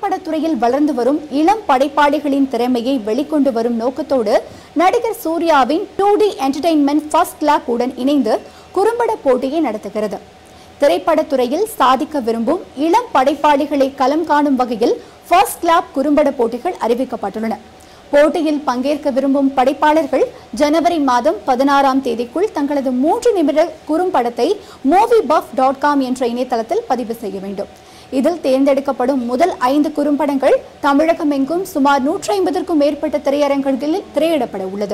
திரைப்படத்துறையில் வளர்ந்து வரும் இளம் படைப்பாளிகளின் திறமையை வெளிக்கொண்டு வரும் நோக்கத்தோடு நடிகர் சூர்யாவின் two D entertainment first look உடன் இணைந்து குறும்பட போட்டியை நடத்துகிறது திரைப்படத்துறையில் சாதிக்க விரும்பும் இளம் படைப்பாளிகளை களம் காணும் வகையில் ஃபர்ஸ்ட் லாப் குறும்பட போட்டிகள் அறிவிக்கப்பட்டுள்ளன போட்டியில் பங்கேற்க விரும்பும் படைப்பாளர்கள் ஜனவரி மாதம் பதினாறாம் தேதிக்குள் தங்களது மூன்று நிமிட குறும்படத்தை மூவி பஃப் டாட் காம் என்ற இணையதளத்தில் பதிவு செய்ய வேண்டும் இதில் தேர்ந்தெடுக்கப்படும் முதல் ஐந்து குறும்படங்கள் தமிழகம் எங்கும் சுமார் நூற்றி ஐம்பதற்கும் மேற்பட்ட திரையரங்குகளில் திரையிடப்பட உள்ளது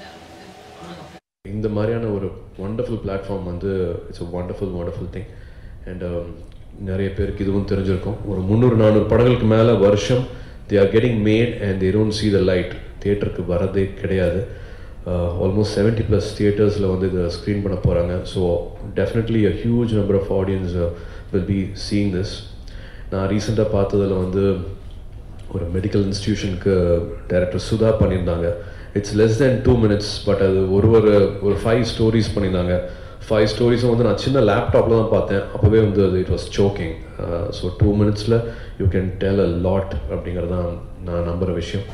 இந்த மாதிரியான ஒரு ஒண்டர்ஃபுல் பிளாட்ஃபார்ம் வந்து it's a wonderful wonderful thing and நிறைய பேருக்கு இதுவும் தெரிஞ்சிருக்கும் ஒரு முந்நூறு நானூறு படங்களுக்கு மேலே வருஷம் they are getting made and they don't see the light தியேட்டருக்கு வரதே கிடையாது ஆல்மோஸ்ட் செவன்ட்டி ப்ளஸ் தியேட்டர்ஸில் வந்து இதை ஸ்க்ரீன் பண்ண போகிறாங்க so definitely a huge number of audience will be seeing this நான் ரீசெண்டாக பார்த்ததில் வந்து ஒரு மெடிக்கல் இன்ஸ்டிடியூஷனுக்கு டைரக்டர் சுதா பண்ணியிருந்தாங்க it's less then two minutes but அது ஒரு ஒரு ஒரு ஃபைவ் ஸ்டோரிஸ் பண்ணியிருந்தாங்க ஃபைவ் ஸ்டோரிஸும் வந்து நான் சின்ன லேப்டாப்பில் தான் பார்த்தேன் அப்போவே வந்து அது it was shocking so two மினிட்ஸில் you can tell a lot அப்படிங்கிறது தான் நான் நம்புகிற விஷயம்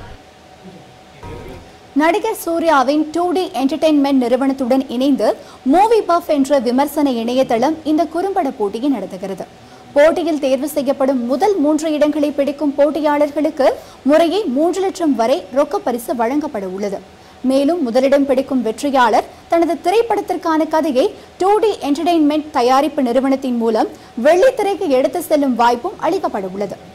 நடிகர் சூர்யாவின் டூ டி என்டர்டெயின்மெண்ட் நிறுவனத்துடன் இணைந்து மூவி பஃப் என்ற விமர்சன இணையதளம் இந்த குறும்பட போட்டியை நடத்துகிறது போட்டியில் தேர்வு செய்யப்படும் முதல் மூன்று இடங்களை பிடிக்கும் போட்டியாளர்களுக்கு முறையே மூன்று லட்சம் வரை ரொக்க பரிசு வழங்கப்பட உள்ளது மேலும் முதலிடம் பிடிக்கும் வெற்றியாளர் தனது திரைப்படத்திற்கான கதையை டூ டி என்டர்டெயின்மெண்ட் தயாரிப்பு நிறுவனத்தின் மூலம் வெள்ளித்திரைக்கு எடுத்து செல்லும் வாய்ப்பும் அளிக்கப்பட உள்ளது